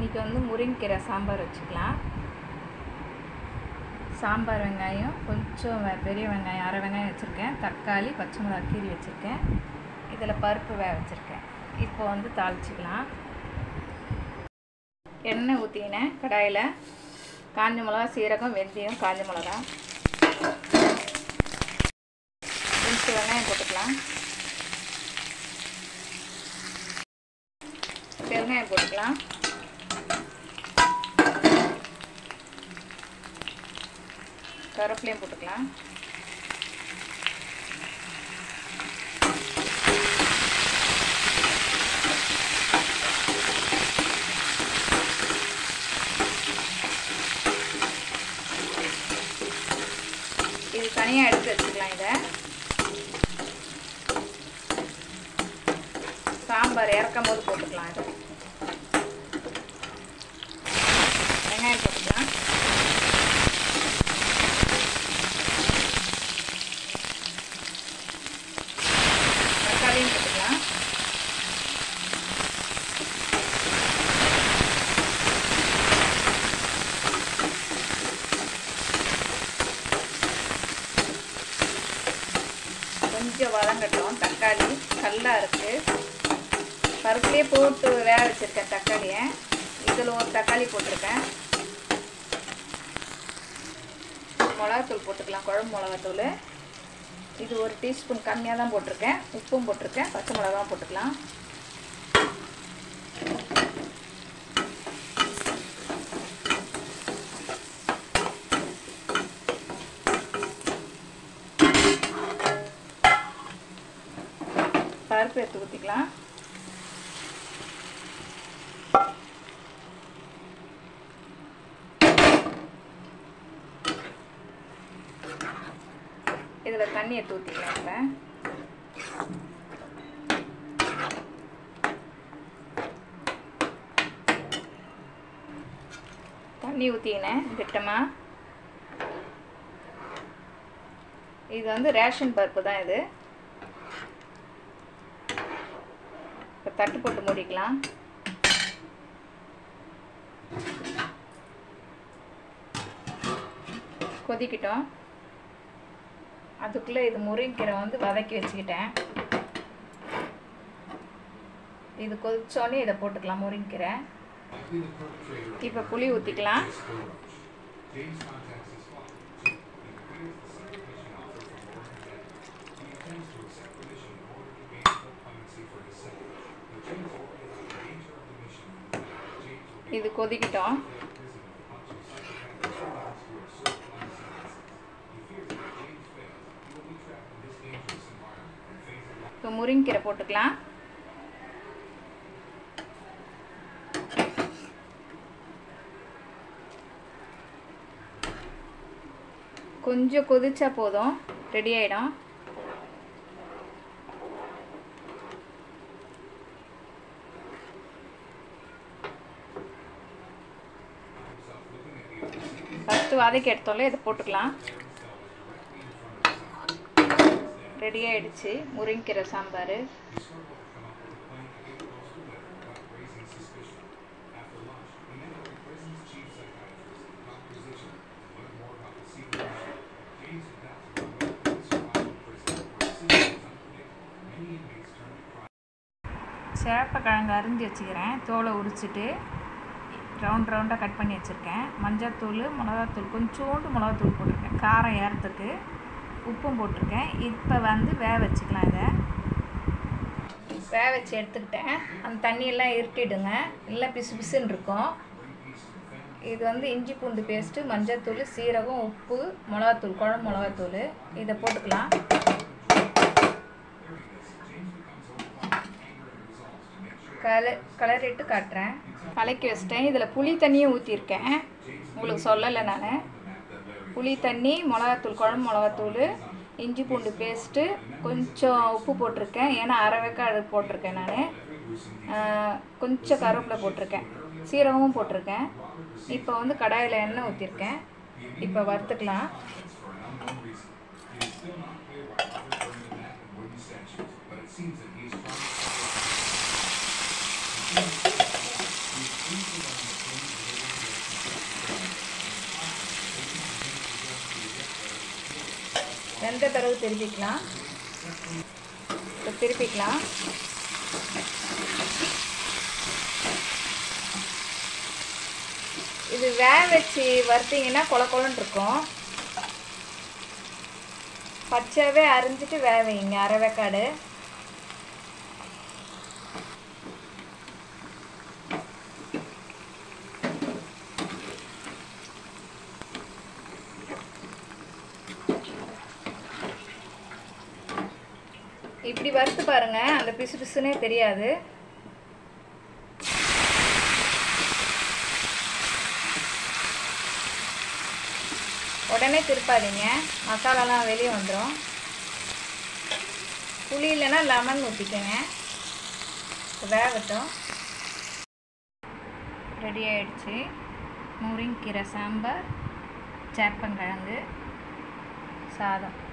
இன்றைக்கி வந்து முருங்கீரை சாம்பார் வச்சுக்கலாம் சாம்பார் வெங்காயம் கொஞ்சம் வெ- பெரிய வெங்காயம் அரை வெங்காயம் வச்சுருக்கேன் தக்காளி பச்சை மிளகா கீரி வச்சுருக்கேன் இதில் பருப்பு வேக வச்சுருக்கேன் இப்போ வந்து தாளிச்சிக்கலாம் எண்ணெய் ஊற்றினேன் கடாயில் காஞ்ச மிளகா சீரகம் வெந்தயம் காஞ்ச மிளகா கொஞ்சம் வெங்காயம் போட்டுக்கலாம் பெருங்காயம் போட்டுக்கலாம் கருவேப்பிலையும் போட்டுக்கலாம் இது தனியாக எடுத்து வச்சுக்கலாம் இதை சாம்பார் இறக்கும் போது போட்டுக்கலாம் இதை வெங்காயம் போட்டுக்கலாம் தக்காளியும் போட்டுக்கலாம் கொஞ்சம் வதங்கட்டும் தக்காளி கல்லா இருக்குது பருப்புலேயே போட்டு வேக வச்சுருக்கேன் தக்காளியை இதில் ஒரு தக்காளி போட்டிருக்கேன் மிளகாத்தூள் போட்டுக்கலாம் குழம்பு மிளகாத்தூள் இது ஒரு டீஸ்பூன் கம்மியாக தான் போட்டிருக்கேன் உப்பும் போட்டிருக்கேன் பச்சை மிளகாவும் போட்டுக்கலாம் பருப்பு எடுத்து ஊற்றிக்கலாம் இதில் தண்ணி எடுத்து ஊற்றிக்கலாம் இப்போ தண்ணி ஊற்றிக்கினேன் திட்டமாக இது வந்து ரேஷன் பருப்பு தான் இது இப்போ தட்டு போட்டு மூடிக்கலாம் கொதிக்கிட்டோம் அதுக்குள்ளே இது முருங்கீரை வந்து வதக்கி வச்சுக்கிட்டேன் இது கொதிச்சோடனே இதை போட்டுக்கலாம் முருங்கீரை இப்போ புளி ஊற்றிக்கலாம் இது கொதிக்கிட்டோம் இப்போ முருங்கீரை போட்டுக்கலாம் கொஞ்சம் கொதிச்சா போதும் ரெடி ஆகிடும் ஃபஸ்ட்டு வதக்கி எடுத்தோம்ல இதை போட்டுக்கலாம் ரெடி ஆயிடுச்சு முருங்கீரை சாம்பார் சேப்பக்கிழங்கு அரிஞ்சு வச்சுக்கிறேன் தோலை உரிச்சிட்டு ரவுண்ட் ரவுண்டாக கட் பண்ணி வச்சுருக்கேன் மஞ்சள்தூள் மிளகாத்தூள் கொஞ்சோண்டு மிளகாத்தூள் போட்டிருக்கேன் காரம் ஏறத்துக்கு உப்பும் போட்டிருக்கேன் இப்போ வந்து வேக வச்சுக்கலாம் இதை வேக வச்சு எடுத்துக்கிட்டேன் அந்த தண்ணியெல்லாம் இருட்டிடுங்க இல்லை பிசு பிசுன்னு இருக்கும் இது வந்து இஞ்சி பூண்டு பேஸ்ட்டு மஞ்சள்தூள் சீரகம் உப்பு மிளகாத்தூள் குழம்பு மிளகாத்தூள் இதை போட்டுக்கலாம் கல கலரிட்டு காட்டுறேன் கலக்கி வச்சிட்டேன் இதில் புளி தண்ணியும் ஊற்றிருக்கேன் உங்களுக்கு சொல்லலை நான் புளி தண்ணி மிளகாத்தூள் குழம்பு மிளகாத்தூள் இஞ்சி பூண்டு பேஸ்ட்டு கொஞ்சம் உப்பு போட்டிருக்கேன் ஏன்னா அரை வெக்காடு போட்டிருக்கேன் நான் கொஞ்சம் கருவேப்பிலை போட்டிருக்கேன் சீரகமும் போட்டிருக்கேன் இப்போ வந்து கடாயில் எண்ணெய் ஊற்றிருக்கேன் இப்போ வறுத்துக்கலாம் இந்த தடவை திருப்பிக்கலாம் இப்போ திருப்பிக்கலாம் இது வேக வச்சு வறுத்தீங்கன்னா கொல கொலன்னு இருக்கும் பச்சையாகவே அரிஞ்சிட்டு வேக வைங்க அரை வேக்காடு இப்படி வறுத்து பாருங்க அந்த பிசு பிசுனே தெரியாது உடனே திருப்பாதீங்க மசாலாலாம் வெளியே வந்துடும் புளி இல்லைன்னா லெமன் ஊற்றிக்கங்க வேகட்டும் ரெடி ஆயிடுச்சு முருங்கீரை சாம்பார் சேப்பங்கிழங்கு சாதம்